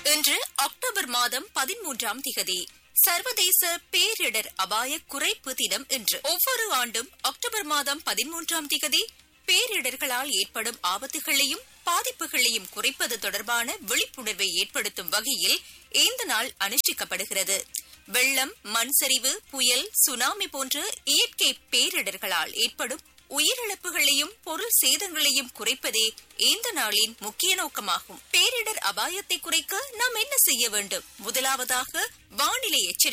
இன்று அக்டோபர் மாதம் பதிமூன்றாம் திகதி சர்வதேச பேரிடர் அபாய குறைப்பு தினம் இன்று ஒவ்வொரு ஆண்டும் அக்டோபர் மாதம் பதிமூன்றாம் திகதி பேரிடர்களால் ஏற்படும் ஆபத்துகளையும் பாதிப்புகளையும் குறைப்பது தொடர்பான விழிப்புணர்வை ஏற்படுத்தும் வகையில் இந்த நாள் அனுஷ்டிக்கப்படுகிறது வெள்ளம் மண் சரிவு புயல் சுனாமி போன்ற இயற்கை பேரிடர்களால் ஏற்படும் உயிரிழப்புகளையும் பொருள் சேதங்களையும் குறைப்பதே இந்த நாளின் முக்கிய நோக்கமாகும் பேரிடர் அபாயத்தை குறைக்க நாம் என்ன செய்ய வேண்டும் முதலாவதாக வானிலை எச்சரிக்கை